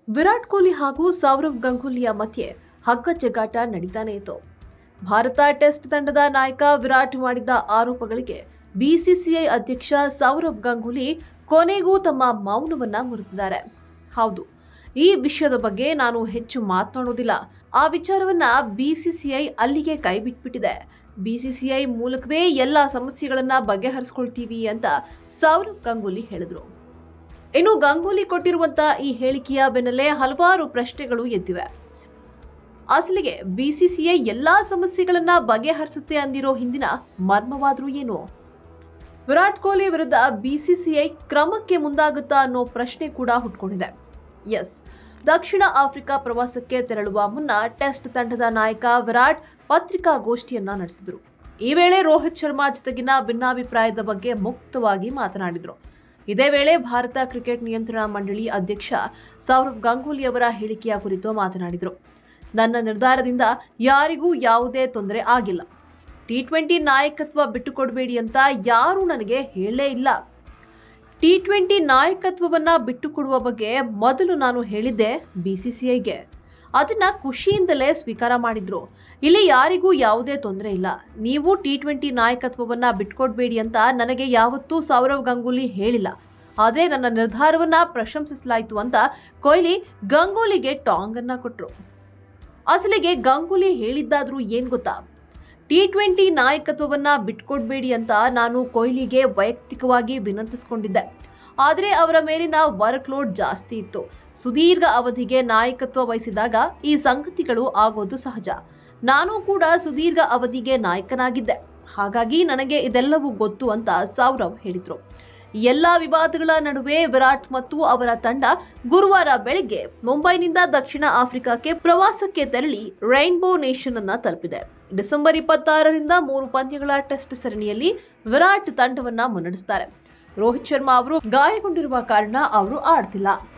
ವಿರಾಟ್ ಕೊಹ್ಲಿ ಹಾಗೂ ಸೌರವ್ ಗಂಗೂಲಿಯ ಮಧ್ಯೆ ಹಗ್ಗ ಜಗ್ಗಾಟ ನಡೀತಾನೆ ಇತ್ತು ಭಾರತ ಟೆಸ್ಟ್ ತಂಡದ ನಾಯಕ ವಿರಾಟ್ ಮಾಡಿದ್ದ ಆರೋಪಗಳಿಗೆ ಬಿಸಿಸಿಐ ಅಧ್ಯಕ್ಷ ಸೌರವ್ ಗಂಗೂಲಿ ಕೊನೆಗೂ ತಮ್ಮ ಮೌನವನ್ನ ಮುರಿದಿದ್ದಾರೆ ಹೌದು ಈ ವಿಷಯದ ಬಗ್ಗೆ ನಾನು ಹೆಚ್ಚು ಮಾತನಾಡೋದಿಲ್ಲ ಆ ವಿಚಾರವನ್ನ ಬಿಸಿಸಿಐ ಅಲ್ಲಿಗೆ ಕೈಬಿಟ್ಬಿಟ್ಟಿದೆ ಬಿಸಿಸಿಐ ಮೂಲಕವೇ ಎಲ್ಲ ಸಮಸ್ಯೆಗಳನ್ನ ಬಗೆಹರಿಸ್ಕೊಳ್ತೀವಿ ಅಂತ ಸೌರವ್ ಗಂಗೂಲಿ ಹೇಳಿದ್ರು ಇನ್ನು ಗಂಗೂಲಿ ಕೊಟ್ಟಿರುವಂತ ಈ ಹೇಳಿಕೆಯ ಬೆನ್ನಲ್ಲೇ ಹಲವಾರು ಪ್ರಶ್ನೆಗಳು ಎದ್ದಿವೆ ಅಸಲಿಗೆ ಬಿಸಿಸಿಐ ಎಲ್ಲಾ ಸಮಸ್ಯೆಗಳನ್ನ ಬಗೆಹರಿಸುತ್ತೆ ಅಂದಿರೋ ಹಿಂದಿನ ಮರ್ಮವಾದ್ರೂ ಏನು ವಿರಾಟ್ ಕೊಹ್ಲಿ ವಿರುದ್ಧ ಬಿಸಿಸಿಐ ಕ್ರಮಕ್ಕೆ ಮುಂದಾಗುತ್ತಾ ಅನ್ನೋ ಪ್ರಶ್ನೆ ಕೂಡ ಹುಟ್ಕೊಂಡಿದೆ ಎಸ್ ದಕ್ಷಿಣ ಆಫ್ರಿಕಾ ಪ್ರವಾಸಕ್ಕೆ ತೆರಳುವ ಮುನ್ನ ಟೆಸ್ಟ್ ತಂಡದ ನಾಯಕ ವಿರಾಟ್ ಪತ್ರಿಕಾಗೋಷ್ಠಿಯನ್ನ ನಡೆಸಿದರು ಈ ವೇಳೆ ರೋಹಿತ್ ಶರ್ಮಾ ಜೊತೆಗಿನ ಭಿನ್ನಾಭಿಪ್ರಾಯದ ಬಗ್ಗೆ ಮುಕ್ತವಾಗಿ ಮಾತನಾಡಿದರು ಇದೇ ವೇಳೆ ಭಾರತ ಕ್ರಿಕೆಟ್ ನಿಯಂತ್ರಣ ಮಂಡಳಿ ಅಧ್ಯಕ್ಷ ಸೌರವ್ ಗಂಗೂಲಿ ಅವರ ಹೇಳಿಕೆಯ ಕುರಿತು ಮಾತನಾಡಿದರು ನನ್ನ ನಿರ್ಧಾರದಿಂದ ಯಾರಿಗೂ ಯಾವುದೇ ತೊಂದರೆ ಆಗಿಲ್ಲ ಟಿ ಟ್ವೆಂಟಿ ನಾಯಕತ್ವ ಬಿಟ್ಟುಕೊಡಬೇಡಿ ಅಂತ ಯಾರೂ ನನಗೆ ಹೇಳೇ ಇಲ್ಲ ಟಿ ಟ್ವೆಂಟಿ ನಾಯಕತ್ವವನ್ನ ಬಿಟ್ಟುಕೊಡುವ ಬಗ್ಗೆ ಮೊದಲು ನಾನು ಹೇಳಿದ್ದೆ ಬಿಸಿಸಿಐಗೆ ಅದನ್ನ ಖುಷಿಯಿಂದಲೇ ಸ್ವೀಕಾರ ಮಾಡಿದ್ರು ಇಲ್ಲಿ ಯಾರಿಗೂ ಯಾವುದೇ ತೊಂದರೆ ಇಲ್ಲ ನೀವು ಟಿ ಟ್ವೆಂಟಿ ನಾಯಕತ್ವವನ್ನ ಬಿಟ್ಕೊಡ್ಬೇಡಿ ಅಂತ ನನಗೆ ಯಾವತ್ತೂ ಸೌರವ್ ಗಂಗೂಲಿ ಹೇಳಿಲ್ಲ ಆದರೆ ನನ್ನ ನಿರ್ಧಾರವನ್ನ ಪ್ರಶಂಸಿಸಲಾಯಿತು ಅಂತ ಕೊಹ್ಲಿ ಗಂಗೂಲಿಗೆ ಟಾಂಗ್ ಅನ್ನ ಕೊಟ್ರು ಅಸಲಿಗೆ ಗಂಗೂಲಿ ಹೇಳಿದ್ದಾದ್ರೂ ಏನ್ ಗೊತ್ತಾ ಟಿ ಟ್ವೆಂಟಿ ನಾಯಕತ್ವವನ್ನ ಬಿಟ್ಕೊಡ್ಬೇಡಿ ಅಂತ ನಾನು ಕೊಹ್ಲಿಗೆ ವೈಯಕ್ತಿಕವಾಗಿ ವಿನಂತಿಸಿಕೊಂಡಿದ್ದೆ ಆದರೆ ಅವರ ಮೇಲಿನ ವರ್ಕ್ ಲೋಡ್ ಜಾಸ್ತಿ ಇತ್ತು ಸುದೀರ್ಘ ಅವಧಿಗೆ ನಾಯಕತ್ವ ವಹಿಸಿದಾಗ ಈ ಸಂಗತಿಗಳು ಆಗೋದು ಸಹಜ ನಾನು ಕೂಡ ಸುದೀರ್ಘ ಅವಧಿಗೆ ನಾಯಕನಾಗಿದ್ದೆ ಹಾಗಾಗಿ ನನಗೆ ಇದೆಲ್ಲವೂ ಗೊತ್ತು ಅಂತ ಸೌರವ್ ಹೇಳಿದ್ರು ಈ ಎಲ್ಲಾ ವಿವಾದಗಳ ನಡುವೆ ವಿರಾಟ್ ಮತ್ತು ಅವರ ತಂಡ ಗುರುವಾರ ಬೆಳಗ್ಗೆ ಮುಂಬೈನಿಂದ ದಕ್ಷಿಣ ಆಫ್ರಿಕಾಕ್ಕೆ ಪ್ರವಾಸಕ್ಕೆ ತೆರಳಿ ರೈನ್ಬೋ ನೇಷನ್ ಅನ್ನ ತಲುಪಿದೆ ಡಿಸೆಂಬರ್ ಇಪ್ಪತ್ತಾರರಿಂದ ಮೂರು ಪಂದ್ಯಗಳ ಟೆಸ್ಟ್ ಸರಣಿಯಲ್ಲಿ ವಿರಾಟ್ ತಂಡವನ್ನ ಮುನ್ನಡೆಸ್ತಾರೆ ರೋಹಿತ್ ಶರ್ಮಾ ಅವರು ಗಾಯಗೊಂಡಿರುವ ಕಾರಣ ಅವರು ಆಡ್ತಿಲ್ಲ